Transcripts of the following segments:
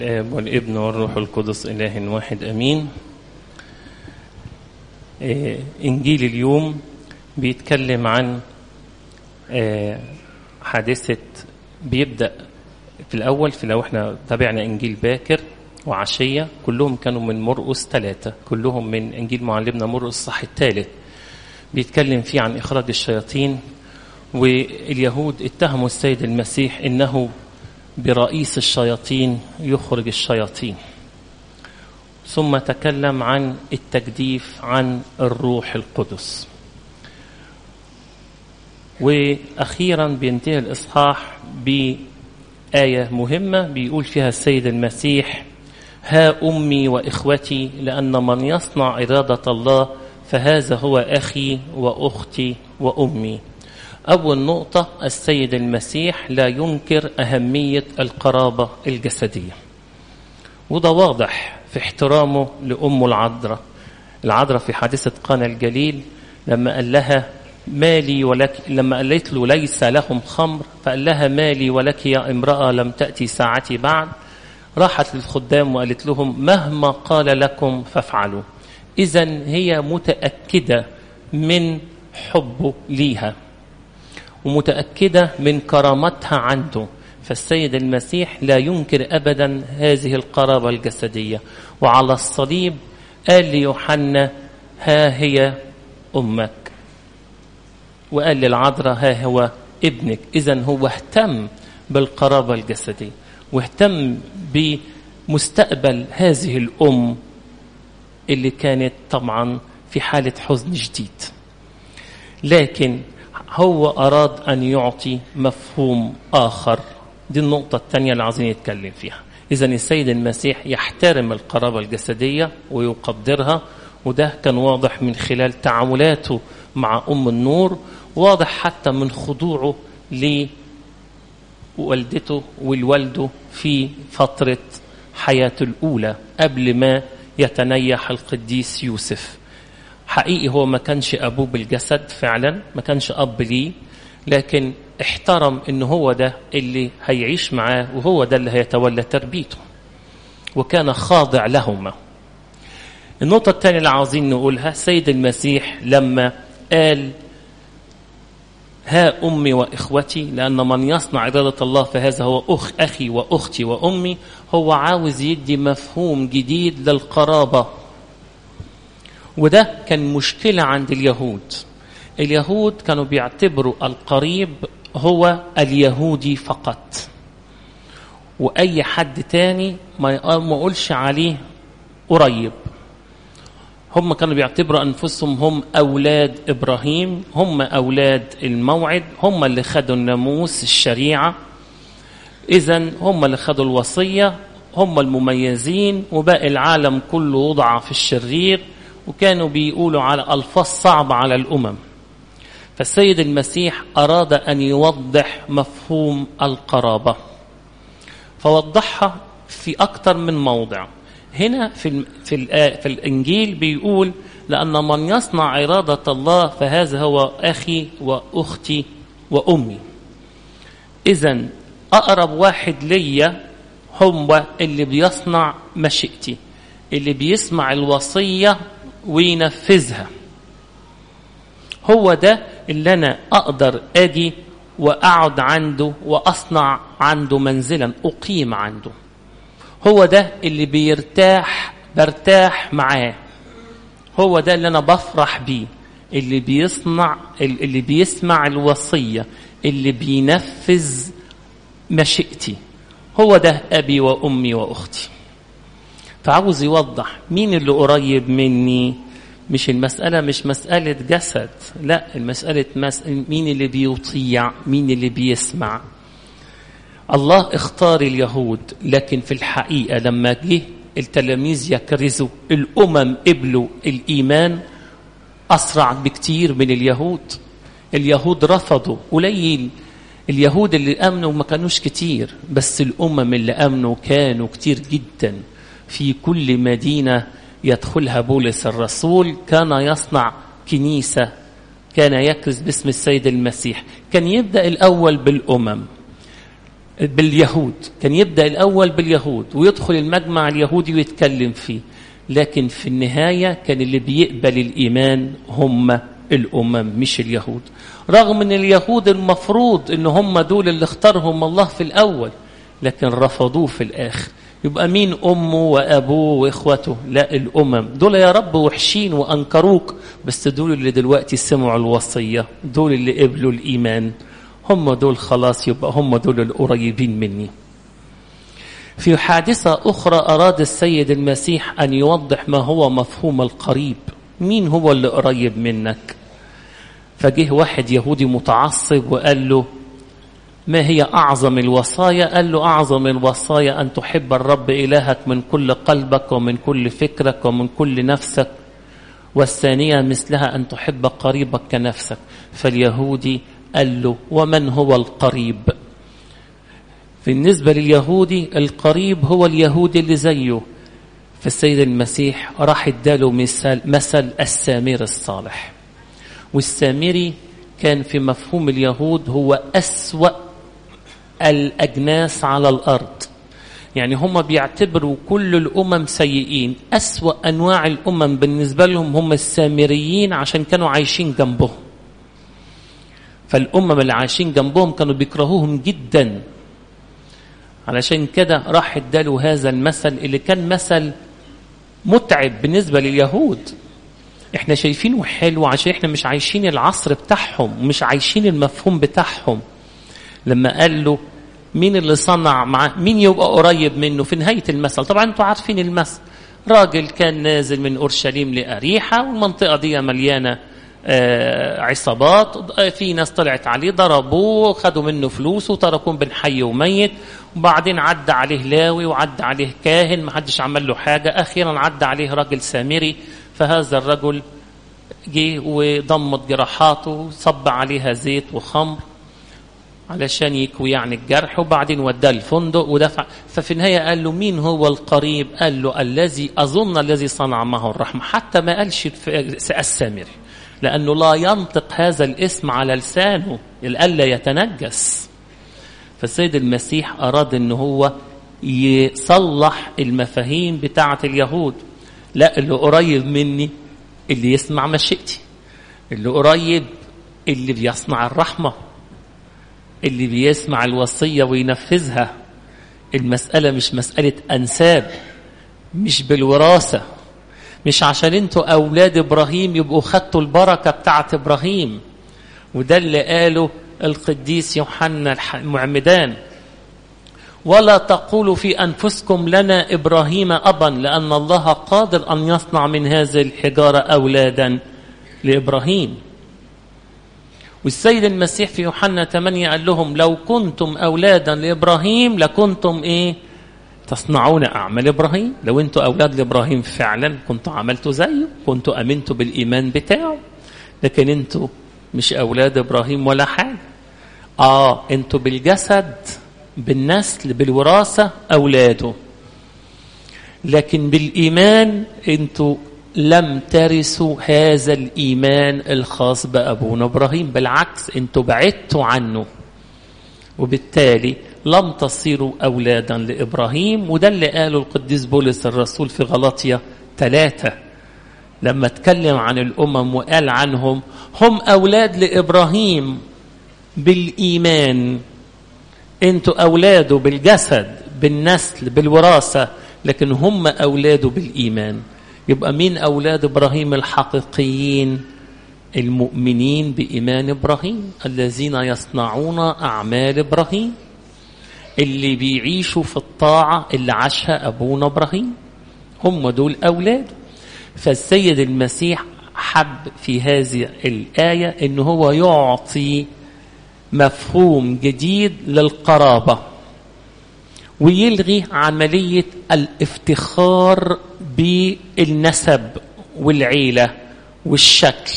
الآب والابن والروح القدس إله واحد أمين آه، إنجيل اليوم بيتكلم عن آه، حادثة بيبدأ في الأول في لو احنا تابعنا إنجيل باكر وعشية كلهم كانوا من مرقس ثلاثة كلهم من إنجيل معلمنا مرقس الصح الثالث بيتكلم فيه عن إخراج الشياطين واليهود اتهموا السيد المسيح إنه برئيس الشياطين يخرج الشياطين ثم تكلم عن التجديف عن الروح القدس واخيرا بينتهي الاصحاح بايه مهمه بيقول فيها السيد المسيح ها امي واخوتي لان من يصنع اراده الله فهذا هو اخي واختي وامي أول نقطة السيد المسيح لا ينكر أهمية القرابة الجسدية وده واضح في احترامه لأمه العذراء العذراء في حادثة قانا الجليل لما قال لها مالي ولك لما قالت له ليس لهم خمر فقال لها مالي ولك يا امرأة لم تأتي ساعتي بعد راحت للخدام وقالت لهم مهما قال لكم فافعلوا إذا هي متأكدة من حبه ليها ومتأكدة من كرامتها عنده فالسيد المسيح لا ينكر أبدا هذه القرابة الجسدية وعلى الصليب قال ليوحنا ها هي أمك وقال للعذراء ها هو ابنك إذا هو اهتم بالقرابة الجسدية واهتم بمستقبل هذه الأم اللي كانت طبعا في حالة حزن شديد لكن هو أراد أن يعطي مفهوم آخر دي النقطة الثانية اللي عايزين نتكلم فيها إذا السيد المسيح يحترم القرابة الجسدية ويقدرها وده كان واضح من خلال تعاملاته مع أم النور واضح حتى من خضوعه لوالدته والوالده في فترة حياته الأولى قبل ما يتنيح القديس يوسف حقيقي هو ما كانش أبوه بالجسد فعلا ما كانش أب ليه لكن احترم ان هو ده اللي هيعيش معاه وهو ده اللي هيتولى تربيته وكان خاضع لهما النقطة الثانية اللي عاوزين نقولها سيد المسيح لما قال ها أمي وإخوتي لأن من يصنع إرادة الله فهذا هو أخ أخي وأختي وأمي هو عاوز يدي مفهوم جديد للقرابة وده كان مشكلة عند اليهود اليهود كانوا بيعتبروا القريب هو اليهودي فقط وأي حد تاني ما يقولش عليه قريب هم كانوا بيعتبروا أنفسهم هم أولاد إبراهيم هم أولاد الموعد هم اللي خدوا الناموس الشريعة إذا هم اللي خدوا الوصية هم المميزين وباقي العالم كله وضع في الشرير وكانوا بيقولوا على ألفاظ صعبة على الأمم فالسيد المسيح أراد أن يوضح مفهوم القرابة فوضحها في أكثر من موضع هنا في في في الإنجيل بيقول لأن من يصنع إرادة الله فهذا هو أخي وأختي وأمي إذا أقرب واحد ليا هو اللي بيصنع مشيئتي اللي بيسمع الوصية وينفذها هو ده اللي أنا أقدر أجي وأقعد عنده وأصنع عنده منزلا أقيم عنده هو ده اللي بيرتاح برتاح معاه هو ده اللي أنا بفرح بيه اللي بيصنع اللي بيسمع الوصية اللي بينفذ مشيئتي هو ده أبي وأمي وأختي فعاوز يوضح مين اللي قريب مني مش المسألة مش مسألة جسد لا المسألة مس... مين اللي بيطيع مين اللي بيسمع الله اختار اليهود لكن في الحقيقة لما جه التلاميذ يكرزوا الأمم قبلوا الإيمان أسرع بكتير من اليهود اليهود رفضوا قليل اليهود اللي أمنوا ما كانوش كتير بس الأمم اللي أمنوا كانوا كتير جدا في كل مدينة يدخلها بولس الرسول كان يصنع كنيسة كان يكرز باسم السيد المسيح كان يبدأ الأول بالأمم باليهود كان يبدأ الأول باليهود ويدخل المجمع اليهودي ويتكلم فيه لكن في النهاية كان اللي بيقبل الإيمان هم الأمم مش اليهود رغم أن اليهود المفروض أن هم دول اللي اختارهم الله في الأول لكن رفضوه في الآخر يبقى مين أمه وأبوه وإخوته لا الأمم دول يا رب وحشين وأنكروك بس دول اللي دلوقتي سمعوا الوصية دول اللي قبلوا الإيمان هم دول خلاص يبقى هم دول القريبين مني في حادثة أخرى أراد السيد المسيح أن يوضح ما هو مفهوم القريب مين هو اللي قريب منك فجه واحد يهودي متعصب وقال له ما هي أعظم الوصايا قال له أعظم الوصايا أن تحب الرب إلهك من كل قلبك ومن كل فكرك ومن كل نفسك والثانية مثلها أن تحب قريبك كنفسك فاليهودي قال له ومن هو القريب بالنسبة لليهودي القريب هو اليهودي اللي زيه فالسيد المسيح راح اداله مثال مثل السامر الصالح والسامري كان في مفهوم اليهود هو أسوأ الأجناس على الأرض يعني هم بيعتبروا كل الأمم سيئين أسوأ أنواع الأمم بالنسبة لهم هم السامريين عشان كانوا عايشين جنبهم فالأمم اللي عايشين جنبهم كانوا بيكرهوهم جدا علشان كده راح اداله هذا المثل اللي كان مثل متعب بالنسبة لليهود احنا شايفينه حلو عشان احنا مش عايشين العصر بتاعهم مش عايشين المفهوم بتاعهم لما قال له مين اللي صنع معاه مين يبقى قريب منه في نهاية المثل طبعا انتوا عارفين المثل راجل كان نازل من أورشليم لأريحة والمنطقة دي مليانة آه عصابات في ناس طلعت عليه ضربوه خدوا منه فلوس وتركوه بين حي وميت وبعدين عدى عليه لاوي وعدى عليه كاهن ما حدش عمل له حاجة أخيرا عدى عليه راجل سامري فهذا الرجل جه وضمت جراحاته صب عليها زيت وخمر علشان يكوي يعني الجرح وبعدين وداه الفندق ودفع ففي النهاية قال له مين هو القريب قال له الذي أظن الذي صنع معه الرحمة حتى ما قالش السامري لأنه لا ينطق هذا الاسم على لسانه الألا يتنجس فالسيد المسيح أراد أنه هو يصلح المفاهيم بتاعة اليهود لا اللي قريب مني اللي يسمع مشيئتي اللي قريب اللي بيصنع الرحمة اللي بيسمع الوصية وينفذها المسألة مش مسألة أنساب مش بالوراثة مش عشان انتوا أولاد إبراهيم يبقوا خدتوا البركة بتاعت إبراهيم وده اللي قاله القديس يوحنا المعمدان ولا تقولوا في أنفسكم لنا إبراهيم أبا لأن الله قادر أن يصنع من هذه الحجارة أولادا لإبراهيم والسيد المسيح في يوحنا 8 قال لهم لو كنتم أولادا لإبراهيم لكنتم إيه تصنعون أعمال إبراهيم لو أنتوا أولاد لإبراهيم فعلا كنتوا عملتوا زيه كنتوا أمنتوا بالإيمان بتاعه لكن أنتوا مش أولاد إبراهيم ولا حاجة آه أنتوا بالجسد بالنسل بالوراثة أولاده لكن بالإيمان أنتوا لم ترثوا هذا الإيمان الخاص بأبونا إبراهيم بالعكس أنتوا بعدتوا عنه وبالتالي لم تصيروا أولادا لإبراهيم وده اللي قاله القديس بولس الرسول في غلطية ثلاثة لما اتكلم عن الأمم وقال عنهم هم أولاد لإبراهيم بالإيمان انتوا أولاده بالجسد بالنسل بالوراثة لكن هم أولاده بالإيمان يبقى مين أولاد إبراهيم الحقيقيين المؤمنين بإيمان إبراهيم الذين يصنعون أعمال إبراهيم اللي بيعيشوا في الطاعة اللي عاشها أبونا إبراهيم هم دول أولاده فالسيد المسيح حب في هذه الآية أن هو يعطي مفهوم جديد للقرابة ويلغي عملية الافتخار بالنسب والعيلة والشكل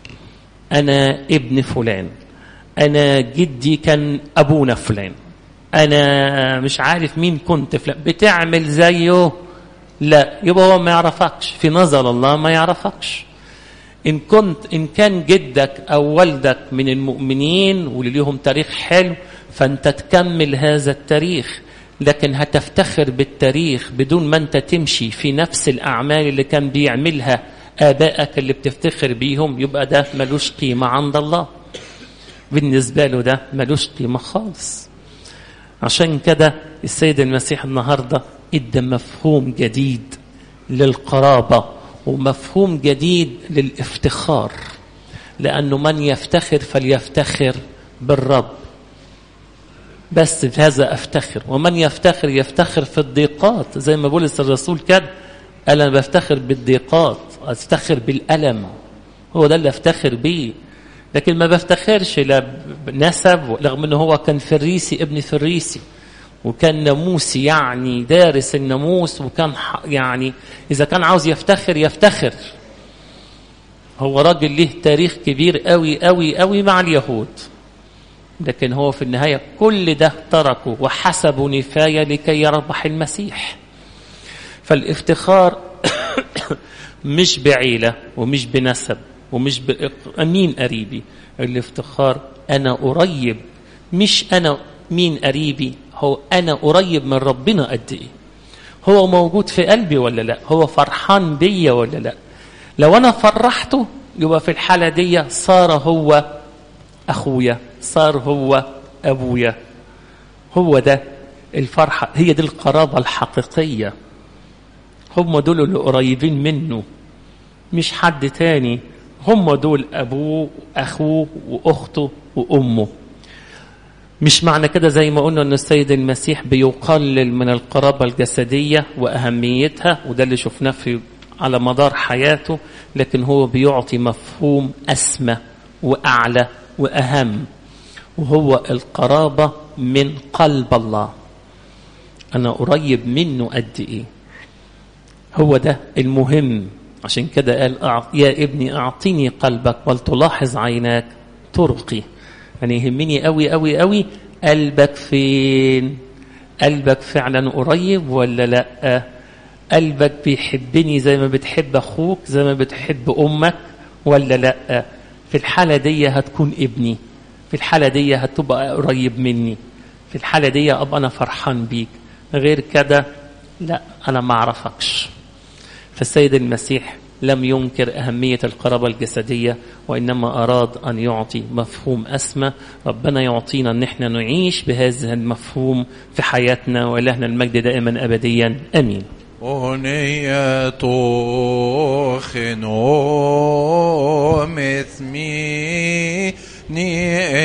أنا ابن فلان أنا جدي كان أبونا فلان أنا مش عارف مين كنت فلان بتعمل زيه لا يبقى هو ما يعرفكش في نظر الله ما يعرفكش إن كنت إن كان جدك أو والدك من المؤمنين واللي ليهم تاريخ حلو فأنت تكمل هذا التاريخ لكن هتفتخر بالتاريخ بدون ما أنت تمشي في نفس الأعمال اللي كان بيعملها آبائك اللي بتفتخر بيهم يبقى ده ملوش قيمة عند الله بالنسبة له ده ملوش قيمة خالص عشان كده السيد المسيح النهاردة ادى مفهوم جديد للقرابة ومفهوم جديد للافتخار لأنه من يفتخر فليفتخر بالرب بس بهذا أفتخر ومن يفتخر يفتخر في الضيقات زي ما بولس الرسول كده قال أنا بفتخر بالضيقات أفتخر بالألم هو ده اللي أفتخر بيه لكن ما بفتخرش لا بنسب رغم أنه هو كان فريسي ابن فريسي وكان ناموسي يعني دارس الناموس وكان يعني إذا كان عاوز يفتخر يفتخر هو راجل له تاريخ كبير قوي قوي قوي مع اليهود لكن هو في النهاية كل ده تركه وحسبوا نفاية لكي يربح المسيح فالافتخار مش بعيلة ومش بنسب ومش مين قريبي الافتخار أنا قريب مش أنا مين قريبي هو أنا قريب من ربنا قد إيه هو موجود في قلبي ولا لا هو فرحان بيا ولا لا لو أنا فرحته يبقى في الحالة دي صار هو أخويا صار هو أبويا هو ده الفرحة هي دي القرابة الحقيقية هم دول اللي قريبين منه مش حد تاني هم دول أبوه أخوه وأخته وأمه مش معنى كده زي ما قلنا أن السيد المسيح بيقلل من القرابة الجسدية وأهميتها وده اللي شفناه في على مدار حياته لكن هو بيعطي مفهوم أسمى وأعلى وأهم وهو القرابة من قلب الله أنا قريب منه قد إيه هو ده المهم عشان كده قال يا ابني أعطيني قلبك ولتلاحظ عيناك طرقي يعني يهمني قوي قوي قوي قلبك فين قلبك فعلا قريب ولا لا قلبك بيحبني زي ما بتحب أخوك زي ما بتحب أمك ولا لا في الحالة دي هتكون ابني في الحالة دي هتبقى قريب مني في الحالة دي أبقى أنا فرحان بيك غير كده لا أنا ما أعرفكش فالسيد المسيح لم ينكر أهمية القرابة الجسدية وإنما أراد أن يعطي مفهوم أسمى ربنا يعطينا أن احنا نعيش بهذا المفهوم في حياتنا وإلهنا المجد دائما أبديا أمين أغنية خنو مثمي